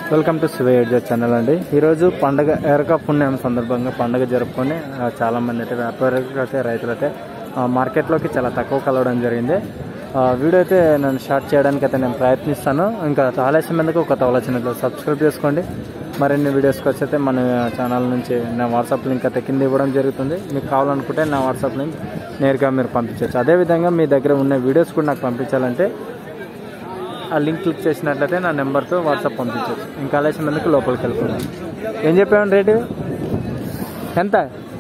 Welcome to Siva edger channel అండి ఈరోజు పండగ ఎరక పుణ్యం సందర్భంగా పండగ జరుపుకొని ఆ, చాలా మంది అయితే వ్యాపారులు అయితే రైతులు అయితే ఆ, మార్కెట్లోకి చాలా తక్కువ కలవడం జరిగింది ఆ, వీడియో అయితే నేను స్టార్ట్ చేయడానికి అయితే నేను ప్రయత్నిస్తాను ఇంకా ఆలస్యం ఎందుకు ఒక ఆలోచన సబ్స్క్రైబ్ చేసుకోండి మరిన్ని వీడియోస్కి వచ్చి అయితే మన ఛానల్ నుంచి నా వాట్సాప్ లింక్ అయితే కింద ఇవ్వడం జరుగుతుంది మీకు కావాలనుకుంటే నా వాట్సాప్ లింక్ నేరుగా మీరు పంపించవచ్చు అదేవిధంగా మీ దగ్గర ఉన్న వీడియోస్ కూడా నాకు పంపించాలంటే ఆ లింక్ క్లిక్ చేసినట్లయితే నా నెంబర్తో వాట్సాప్ పంపించవచ్చు ఇంకా ఆలస్యం ఎందుకు లోపలికి వెళ్ళిపోదాం ఏం చెప్పాను రేటు ఎంత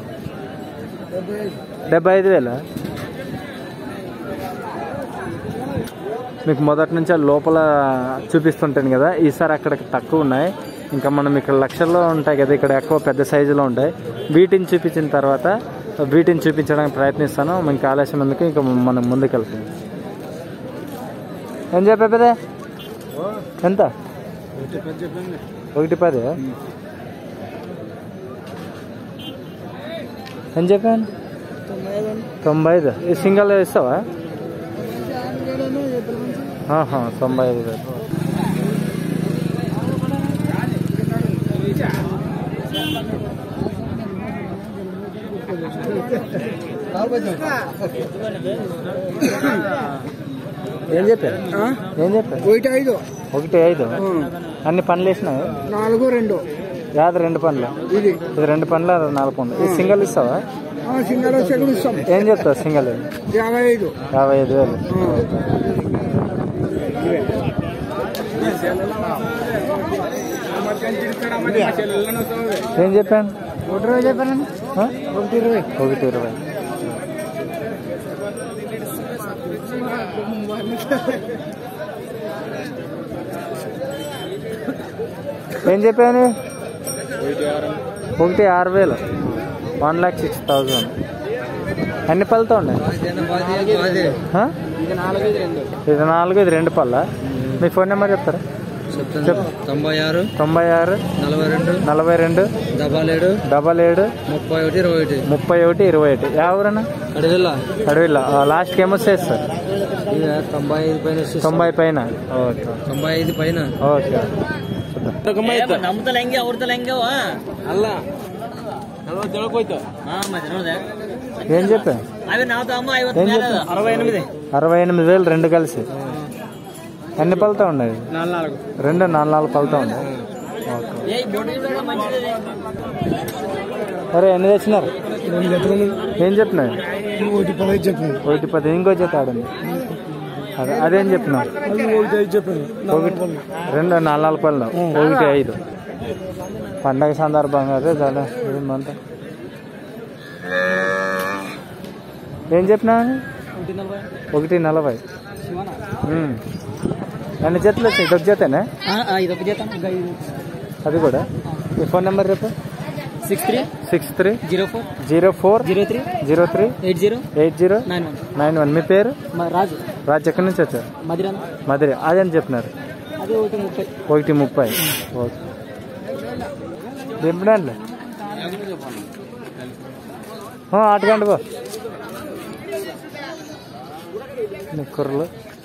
డెబ్బై ఐదు వేల మీకు మొదటి నుంచి ఆ లోపల చూపిస్తుంటాను కదా ఈసారి అక్కడికి తక్కువ ఉన్నాయి ఇంకా మనం ఇక్కడ లక్షల్లో ఉంటాయి కదా ఇక్కడ ఎక్కువ పెద్ద సైజులో ఉంటాయి వీటిని చూపించిన తర్వాత వీటిని చూపించడానికి ప్రయత్నిస్తాను ఇంకా ఆలస్యం ఎందుకు ఇంకా మనం ముందుకు వెళ్తాం ఏం చెప్పా పెద్ద ఎంత ఒకటి పది ఏం చెప్పాను తొంభై ఐదు ఈ సింగల్ ఇస్తావా ఆహా, తొంభై ఐదు వేలు ఏం చెప్పారు ఏం చెప్పారు ఒకటి ఐదు ఒకటి ఐదు అన్ని పనులు వేసినాయి నాలుగు రెండు యాద రెండు పనులు ఇది ఇది రెండు పనులు అది నాలుగు పనులు ఈ సింగల్ ఇస్తావా ఆ, సింగల్ సెకండ్ ఇస్తాం ఏం చెప్తావు సింగల్ యాభై ఐదు యాభై ఐదు వేలు ఏం చెప్పాను ఒకటి ఇరవై చెప్పాను ఆ? ఒకటి ఇరవై ఒకటి ఇరవై ఏం చెప్పాను ఒకటి ఆరు వేలు వన్ ల్యాక్ సిక్స్ థౌజండ్ ఎన్ని పళ్ళతో ఉన్నాయి ఆ? ఇది నాలుగు ఇది రెండు పళ్ళ మీ ఫోన్ నెంబర్ చెప్తారా చెప్పు తొంభై ఆరు తొంభై ఆరు నలభై రెండు నలభై రెండు డబల్ ఏడు డబల్ ఏడు ముప్పై ఒకటి ఇరవై ఒకటి ముప్పై ఒకటి ఇరవై ఒకటి ఎవరన్నా కడివెల్ల అడవిలో లాస్ట్కి ఏమో సార్ ఇక తొంభై ఐదు పైన వచ్చేసి తొంభై పైన ఓకే తొంభై ఐదు పైన ఓకే ನಮ್ತಲಂಗೆ ಅವ್ರತಲಂಗೆ ಅಲ್ಲ ನಲ್ವತ್ತು ಜಳಕೋಯ್ತು ಮತ್ತೆ ನೋಡಿದೆ ఏం చెప్పా అవే నాతో అమ్మ ఐವತ್ತು ఏం ಮೇಲೆ చెప్పా ಅದ. ಅರವై ఎనిమిది అరవై ఎనిమిది వేలు రెండు కలిసి ఎన్ని పళ్ళతో ఉన్నాయి నాలుగు నాలుగు రెండు నాలుగు నాలుగు పళ్ళతో ఉన్నాయి ఓకే ఏ బొడ్డు కూడా మంచిది అరే ఎన్ని తెచ్చినారు ఏం చెప్పినావు ఒకటి పదహైదు చెప్పాను ఒకటి పది ఇంకో జత ఆడింది అదే అదేం చెప్పినావు ఒకటి ఐదు చెప్పాను ఒకటి రెండు నాలుగు నాలుగు పళ్ళు ఒకటి ఐదు పండగ సందర్భంగా అదే చాలా ఇదంతా ఏం చెప్పినా ఒకటి నలభై ఉమ్. ఎన్ని జతలు వచ్చాయి ఇదొక జతనే ఇదొక జీతం అది కూడా మీ ఫోన్ నెంబర్ రేపు six three six three zero four zero four zero three zero three eight zero eight zero nine one nine one మీ పేరు రాజు రాజ్ ఎక్కడి నుంచి వచ్చారు మదిరాన్ మధురి అదని చెప్పినారు అది ఒకటి ముప్పై ఒకటి ముప్పై ఓకే దింపడండి ఆటగండి బా నీ కుర్రలు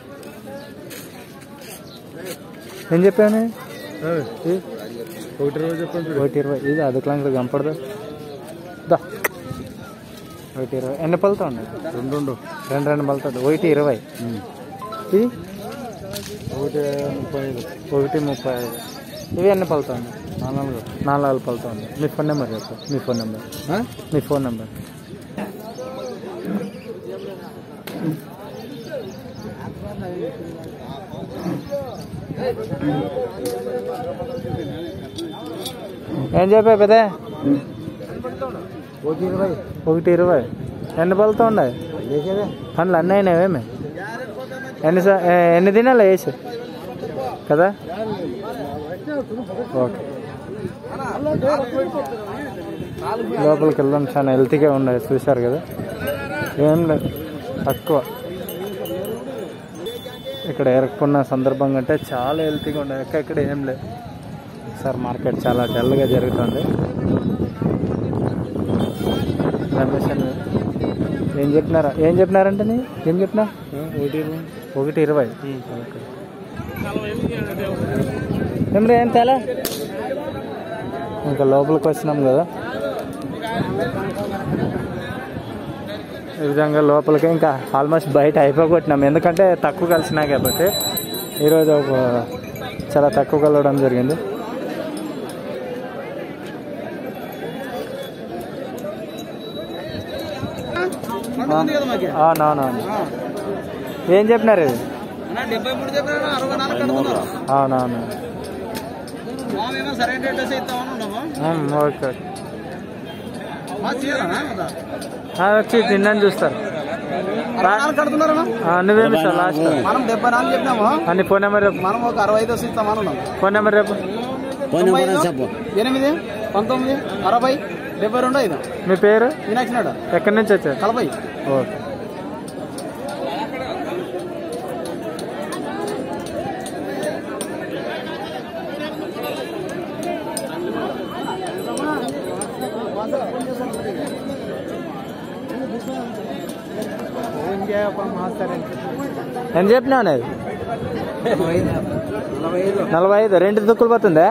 ఏం చెప్పాను ఇది? ఒకటి రోజు చెప్పండి ఒకటి ఇరవై ఇది అది క్లాంక్ కనపడదు దా ఒకటి ఇరవై ఎన్ని పళ్ళతో ఉన్నాయి రెండు రెండు రెండు రెండు పళ్ళతో ఒకటి ఇరవై ఇది ఒకటి ముప్పై ఐదు ఒకటి ముప్పై ఐదు ఇవి ఎన్ని పళ్ళతో ఉన్నాయి నాలుగు నాలుగు నాలుగు పళ్ళతో ఉన్నాయి మీ ఫోన్ నెంబర్ చెప్పు మీ ఫోన్ నెంబర్ మీ ఫోన్ నెంబర్ ఏం చెప్పా పెద్ద ఒకటి ఇరవై ఒకటి ఇరవై ఎన్ని పళ్ళతో ఉన్నాయి వేసేదే పనులు అన్నీ అయినావేమి ఎన్ని సా- ఏ- ఎన్ని దినాలు వేసి కదా ఓకే లోపలికి వెళ్దాం చాలా హెల్తీగా ఉన్నాయి చూశారు కదా ఏం లేదు తక్కువ ఇక్కడ ఎరక్కున్న సందర్భంగా అంటే చాలా హెల్తీగా ఉన్నాయి ఎక్కడ ఇక్కడ ఏం లేదు సార్ మార్కెట్ చాలా డల్గా జరుగుతుంది రమేష్ అన్న ఏం చెప్పినారా ఏం చెప్పినారంటే నీ ఏం చెప్పినా ఒకటి ఇరవై ఒకటి ఇరవై ఓకే. ఏమిరా ఏం తేలా ఇంకా లోపలికి వచ్చినాం కదా ఈ విధంగా లోపలికి ఇంకా ఆల్మోస్ట్ బయట అయిపోగొట్టినాం ఎందుకంటే తక్కువ కలిసినా కాబట్టి ఈరోజు ఒక చాలా తక్కువ కలవడం జరిగింది అవునవునవును ఏం చెప్పినారు ఇది డెబ్బై మూడు చెప్పినా అరవై నాలుగు కడుతున్నారు అవునవును మామేమో సరైన రేట్ వేసి ఇస్తామని ఉన్నాము ఉమ్, ఓకే ఓకే మా చీరనా కదా? ఆ, వచ్చి తిన్నాను చూస్తారు అరవై నాలుగు కడుతున్నారన్నా ఆ, నువ్వేమి సార్ లాస్ట్ మనం డెబ్బై నాలుగు చెప్పినాము అని ఫోన్ నెంబర్ రేపు మనం ఒక అరవై ఐదు వేసి ఇస్తామని ఉన్నాం ఫోన్ నెంబర్ రేపు తొంభై ఐదు, ఎనిమిది పంతొమ్మిది అరవై డెబ్బై రెండు ఐదు మీ పేరు మీనాక్షి నాడు ఎక్కడి నుంచి వచ్చారు కలపై ఓకే ఎంత చెప్పినావు అది నలభై ఐదు రెండు దుక్కులు పోతుందా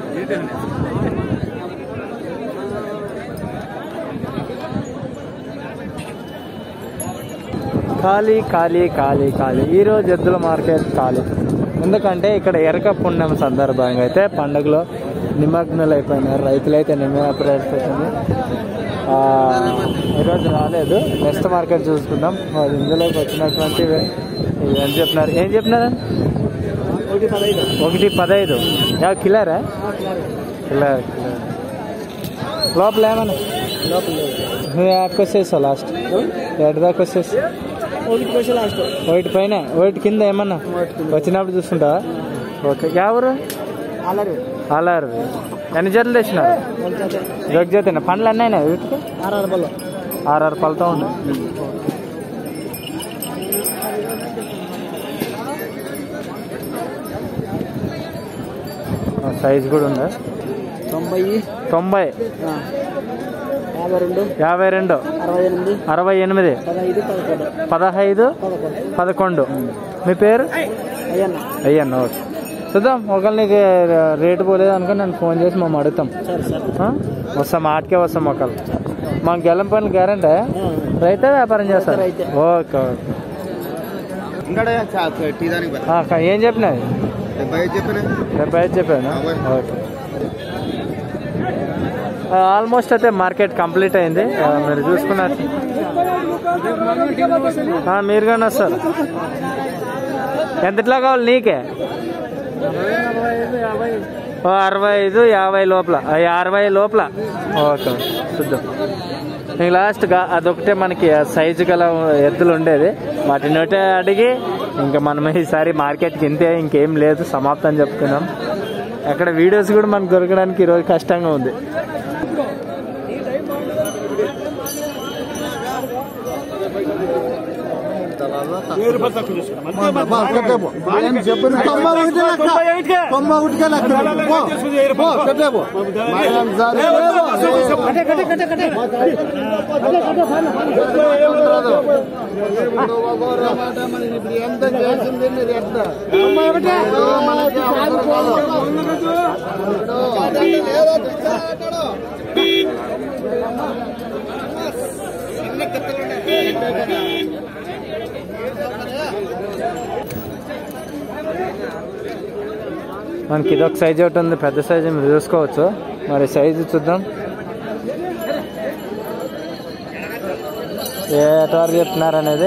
ఖాళీ ఖాళీ ఖాళీ ఖాళీ ఈరోజు ఎద్దుల మార్కెట్ ఖాళీ ఎందుకంటే ఇక్కడ ఎరక పుణ్యం సందర్భంగా అయితే పండుగలో నిమగ్నులు అయిపోయినారు రైతులైతే నిమగ్నమైపోతుంది ఆ, ఈరోజు రాలేదు నెక్స్ట్ మార్కెట్ చూసుకుందాం మరి ఇందులోకి వచ్చినటువంటి ఇవి ఏం చెప్పినారు ఏం చెప్పినారు ఒకటి పదహైదు ఒకటి పదహైదు యా కిలారా కిలార్ కిలార్ లోపల ఏమన్నా నువ్వు యాడ్కి వచ్చేసావు లాస్ట్ ఎడ్ దాకా వచ్చేసి ఒకటి పైసలు లాస్ట్ ఒకటి పైన ఒకటి కింద ఏమన్నా వచ్చినప్పుడు చూసుకుంటావా ఓకే ఎవరు అల్లరి అలారు ఎన్ని జతలు తెచ్చినారు జగ్ జతేనా పండ్లు అన్నైనా వీటికి ఆర్ఆర్ బల్లో ఆర్ఆర్ పలుతా ఉన్నాయి సైజ్ కూడా ఉందా తొంభై తొంభై యాభై రెండు యాభై రెండు అరవై ఎనిమిది అరవై ఎనిమిది పదహైదు పదకొండు పదహైదు పదకొండు పదకొండు మీ పేరు అయ్యన్న అయ్యన్న ఓకే చూద్దాం ఒకవేళ నీకు రేటు పోలేదు అనుకో నేను ఫోన్ చేసి మేము అడుగుతాం సరే సరే ఆ? వస్తాం ఆటకే వస్తాం ఒకళ్ళు మాకు గెలం పనులు గ్యారంటీ రైతే వ్యాపారం చేస్తారు రైతే. ఓకే ఓకే ఇంకా టీ దానికి ఆ, క- ఏం చెప్పినాయి డెబ్బై ఐదు చెప్పిన డెబ్బై ఐదు చెప్పాను ఓకే ఆల్మోస్ట్ అయితే మార్కెట్ కంప్లీట్ అయింది ఆ, మీరు చూసుకున్నారు ఆ, మీరు కానీ వస్తారు ఎంతట్లో కావాలి నీకే ఓ అరవై ఐదు యాభై లోపల ఆ, అరవై లోపల ఓకే చూద్దాం ఇంక లాస్ట్గా అదొకటే మనకి సైజు గల ఎద్దులు ఉండేది వాటిని ఒకటే అడిగి ఇంకా మనం ఈసారి మార్కెట్కి ఇంతే ఇంకేం లేదు సమాప్తం చెప్పుకున్నాం అక్కడ వీడియోస్ కూడా మనకు దొరకడానికి ఈరోజు కష్టంగా ఉంది తొంభై ఒకటికే లెక్క పో. పో, కట్టే పో. మనం సరే. ఇప్పుడు ఎంత చేసింది మీరు ఎంత? ఏదో మనకి అవసరం కాదు. మనకి ఇదొక సైజ్ ఒకటి ఉంది పెద్ద సైజు మీరు చూసుకోవచ్చు మరి సైజు చూద్దాం ఏ ఎటవారు చెప్తున్నారు అనేది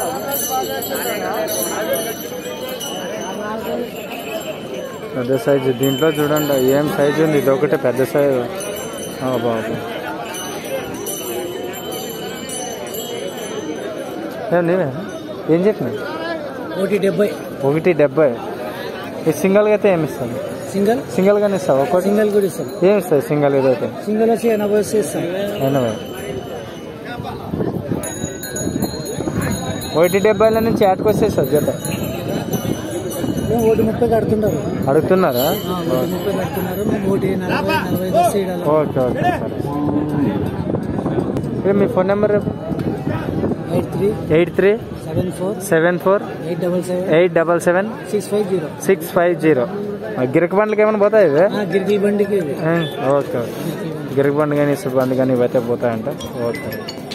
పెద్ద సైజు దీంట్లో చూడండి ఏం సైజు ఉంది ఇది ఒకటే పెద్ద సైజు బాబు ఏం నీవే ఏం చెప్పినా ఒకటి డెబ్బై ఒకటి డెబ్బై ఇది సింగిల్గా అయితే ఏమి ఇస్తాను సింగల్ సింగిల్గానే ఇస్తావు ఒకటి సింగల్ కూడా ఇస్తాం ఏమి ఇస్తుంది సింగిల్ ఇదైతే సింగల్ వచ్చి ఎనభై వచ్చి ఇస్తాం ఎనభై ఒకటి డెబ్బైల నుంచి ఆటకొచ్చేస్తుంది జత మేము ఒకటి ముప్పై కడుతుంటారు అడుగుతున్నారా ఒకటి ముప్పై కడుతున్నారు మేము ఒకటి నలభై నలభై ఐదు వస్తే ఈడ ఓకే ఓకే సరే ఇక మీ ఫోన్ నెంబర్ రేపు eight three eight three seven four seven four eight double seven eight double seven six five zero six five zero ఆ, గిరక బండ్లకి ఏమైనా పోతాయి ఇవి గిరిజీ బండికి ఏ, ఓకే ఓకే గిరక బండి కానీ ఇసుక బండి కానీ ఇవైతే పోతాయంట ఓకే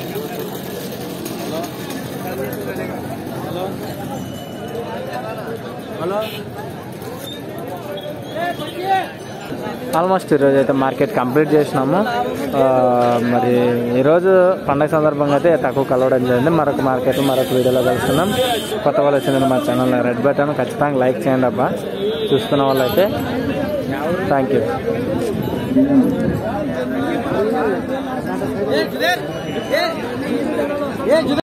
ఆల్మోస్ట్ ఈరోజు అయితే మార్కెట్ కంప్లీట్ చేసినాము ఆ, మరి ఈరోజు పండగ సందర్భంగా అయితే తక్కువ కలవడం జరిగింది మరొక మార్కెట్ మరొక వీడియోలో కలుస్తున్నాం కొత్త వాళ్ళు వచ్చింది మా ఛానల్ రెడ్ బటన్ ఖచ్చితంగా లైక్ చేయండి అబ్బా చూస్తున్న వాళ్ళైతే థ్యాంక్ యూ